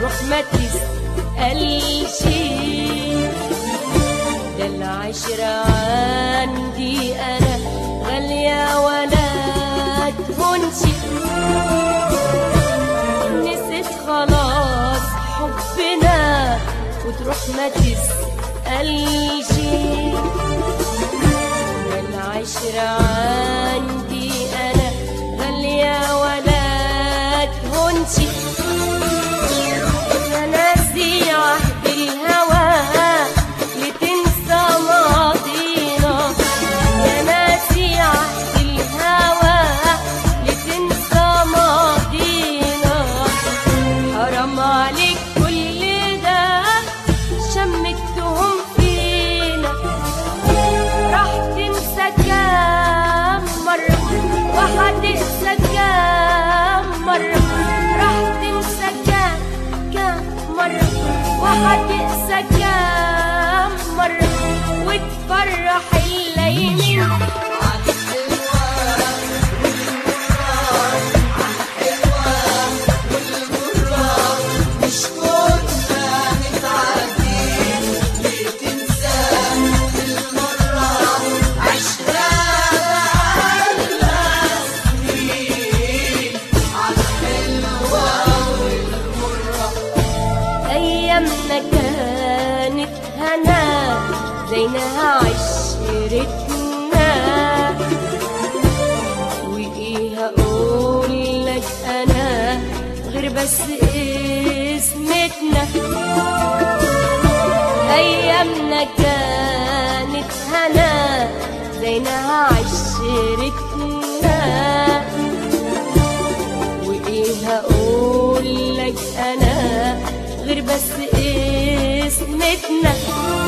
وتروح ما تسألش ده العشرة عندي أنا غالية ولا تهونش نسيت خلاص حبنا وتروح ما تسألش ده العشرة عندي أنا غالية ولا تهونش يا ناسي عهد الهوى لتنسى ماضينا يا ناسي عهد الهوى لتنسى ماضينا حرام عليك كل ده شمكتهم فينا راح تنسى كام مرة وهتنسى كام مرة راح تنسى كام كام مرة وهتنسى كام مرة وتفرح الليالي مش كنا متعدين ليه تنسى المرة عشرة سنين عالحلوة والمرة أيامنا كانت هنا زينها عشرتنا وإيه هقول لك أنا غير بس اسمتنا أيامنا كانت هنا زينها عشرتنا وايه هقول لك انا غير بس اسمتنا